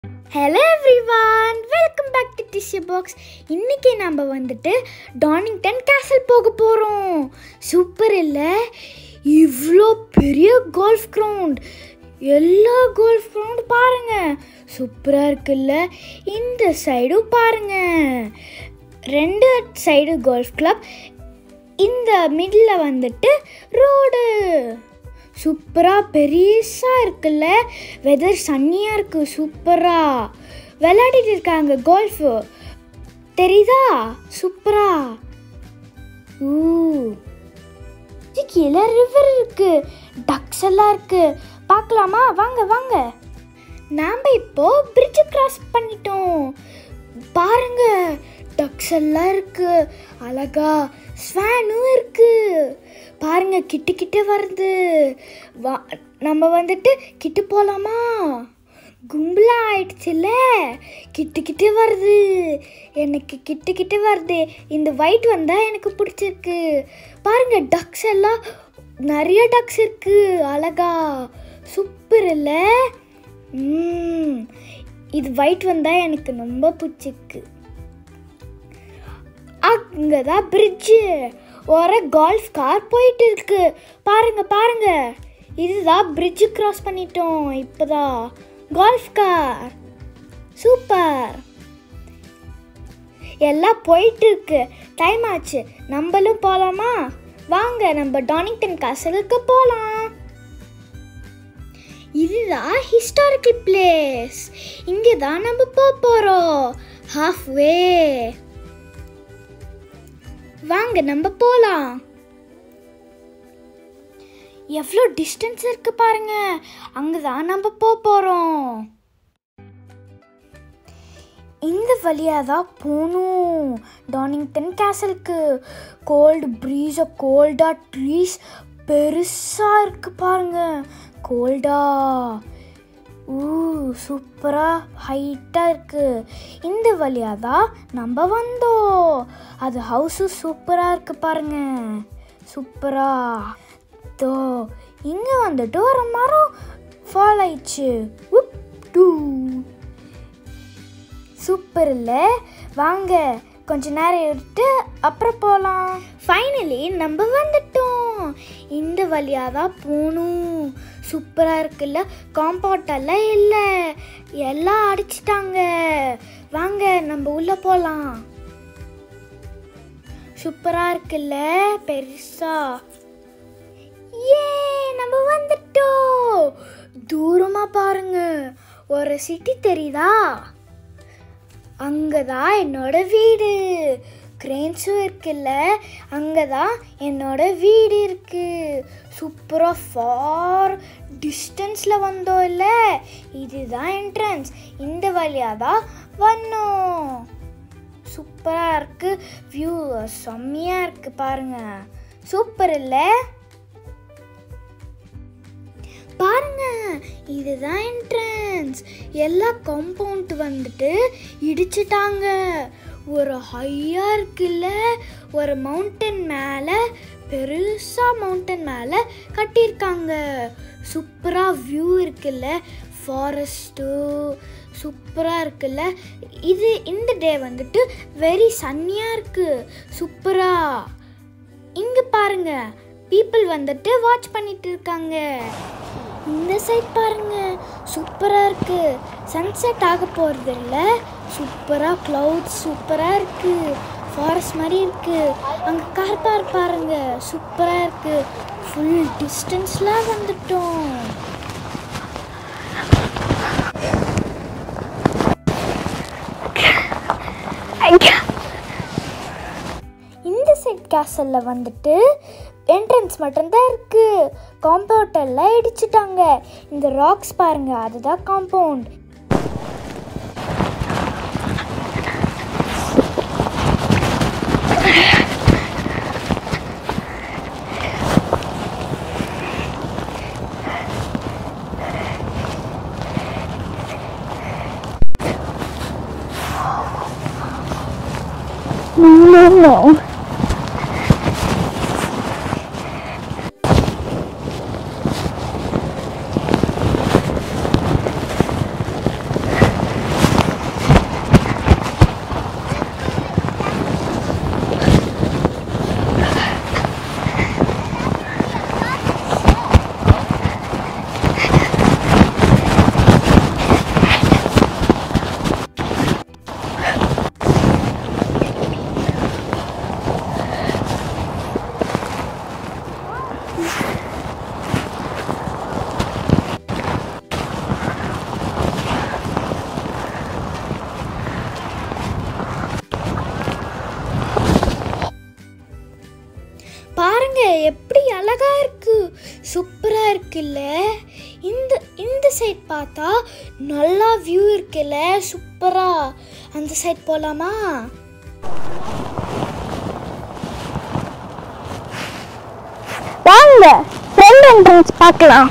Hello everyone welcome back to tissue box இன்றைக்கி நம்ம வந்துட்டு டானிங்டன் கேசல் போக போகிறோம் சூப்பர் இல்லை இவ்வளோ பெரிய கோல்ஃப் கிரவுண்ட் எல்லா கோல்ஃப் கிரவுண்ட் பாருங்க சூப்பராக இருக்குல்ல இந்த சைடும் பாருங்க ரெண்டு சைடு கோல்ஃப் கிளப் இந்த மிடில் வந்துட்டு ரோடு சூப்பராக பெருசாக இருக்குல்ல வெதர் சன்னியாக இருக்குது சூப்பராக விளையாடிட்டு இருக்காங்க கோல்ஃபு தெரியுதா சூப்பரா ஊ இது கீழே ரிவர் இருக்கு டக்ஸ் எல்லாம் இருக்கு பார்க்கலாமா வாங்க வாங்க நாம் இப்போ பிரிட்ஜ் கிராஸ் பண்ணிட்டோம் பாருங்க டக்ஸ் எல்லாம் இருக்கு அழகா ஸ்வானும் இருக்கு பாருங்க கிட்ட கிட்ட வருது வா நம்ம வந்துட்டு கிட்ட போலாமா கும்பலா ஆயிடுச்சுல்ல கிட்ட கிட்ட வருது எனக்கு கிட்ட கிட்ட வருது இந்த ஒயிட் வந்தா எனக்கு பிடிச்சிருக்கு பாருங்க டக்ஸ் எல்லாம் நிறைய டக்ஸ் இருக்கு அழகா சூப்பர் இல்லை ம், இது ஒயிட் வந்தா எனக்கு ரொம்ப பிடிச்சிருக்கு அங்கே தான் பிரிட்ஜு ஒரு கால்ஃப் கார் போயிட்டு இருக்கு பாருங்க பாருங்க இதுதான் பிரிட்ஜு கிராஸ் பண்ணிட்டோம் இப்போதான் கால்ஃப் கார் சூப்பர் எல்லாம் போயிட்டு இருக்கு டைம் ஆச்சு நம்மளும் போகலாமா வாங்க நம்ம டானிங்டன் காசலுக்கு போகலாம் இதுதான் ஹிஸ்டாரிக்கல் பிளேஸ் இங்கே தான் நம்ம போக போகிறோம் ஹாஃப் வே வாங்க நம்ம போலாம் எவ்வளோ டிஸ்டன்ஸ் இருக்கு பாருங்க அங்கதான் நம்ம போக போறோம் இந்த வழியாக தான் போகணும் டானிங்டன் கேசலுக்கு கோல்டு ப்ரீஸை கோல்டாக ட்ரீஸ் பெருசாக இருக்கு பாருங்க கோல்டா ஊ சூப்பராக ஹைட்டாக இருக்குது இந்த வழியாக தான் நம்ம வந்தோம் அது ஹவுஸும் சூப்பராக இருக்கு பாருங்க சூப்பராக தோ இங்கே வந்துட்டு ஒரு மரம் ஃபால் ஆயிடுச்சு உப் டூ சூப்பர் இல்லை வாங்க கொஞ்ச நேரம் எடுத்து அப்புறம் போகலாம் ஃபைனலி நம்ம வந்துட்டோம் இந்த வழியாக தான் போகணும் சூப்பராக இருக்குல்ல காம்பவுண்ட் எல்லாம் இல்லை எல்லாம் அடிச்சிட்டாங்க வாங்க நம்ம உள்ளே போகலாம் சூப்பராக இருக்குல்ல பெருசா ஏ நம்ம வந்துட்டோம் தூரமாக பாருங்க ஒரு சிட்டி தெரியுதா அங்கே தான் என்னோட வீடு கிரேன்ஸும் இருக்குல்ல அங்கே தான் என்னோட வீடு இருக்கு சூப்பராக ஃபார் டிஸ்டன்ஸில் வந்தோம் இல்லை இதுதான் என்ட்ரன்ஸ் இந்த வழியாக தான் வந்தோம் சூப்பராக இருக்கு வியூ செம்மையாக இருக்கு பாருங்க சூப்பர் இல்லை பாருங்க இதுதான் என்ட்ரன்ஸ் எல்லா காம்பவுண்ட் வந்துட்டு இடிச்சிட்டாங்க ஒரு ஹையா இருக்குல்ல ஒரு மவுண்டன் மேலே பெருசாக மவுண்டன் மேலே கட்டியிருக்காங்க சூப்பராக வியூ இருக்குல்ல ஃபாரஸ்ட்டு சூப்பராக இருக்குல்ல இது இந்த டே வந்துட்டு வெரி சன்னியாக இருக்குது சூப்பராக இங்கே பாருங்க பீப்புள் வந்துட்டு வாட்ச் பண்ணிட்டு இருக்காங்க இந்த சைட் பாருங்க சூப்பராக இருக்கு சன்செட் ஆக போகிறது இல்லை சூப்பராக க்ளவுட்ஸ் சூப்பராக இருக்கு ஃபாரஸ்ட் மாதிரி இருக்கு அங்கே கார் பார்க் பாருங்க சூப்பராக இருக்கு ஃபுல் டிஸ்டன்ஸ்லாம் வந்துட்டோம் இந்த சைட் கேசலில் வந்துட்டு என்ட்ரன்ஸ் மட்டும்தான் இருக்கு காம்பவுண்ட் எல்லாம் இடிச்சிட்டாங்க இந்த ராக்ஸ் பாருங்க அதுதான் காம்பவுண்ட் No, no. இருக்குல்ல இந்த இந்த சைட் பார்த்தா நல்லா வியூ இருக்குல்ல சூப்பரா அந்த சைட் போலாமா வாங்க ஃப்ரெண்ட் என்ட்ரன்ஸ் பார்க்கலாம்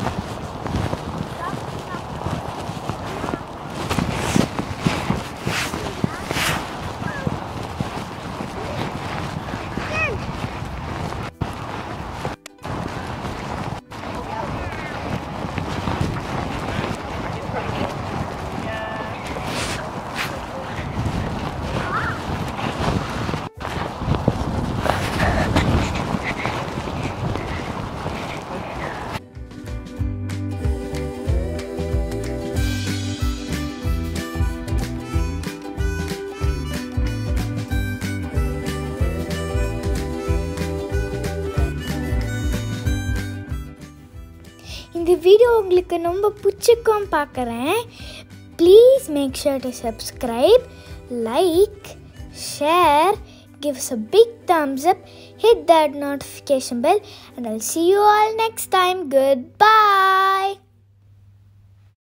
இந்த வீடியோ உங்களுக்கு ரொம்ப பிடிச்சிக்கும் பார்க்குறேன் please make sure to subscribe like share give us a big thumbs up hit that notification bell and i'll see you all next time goodbye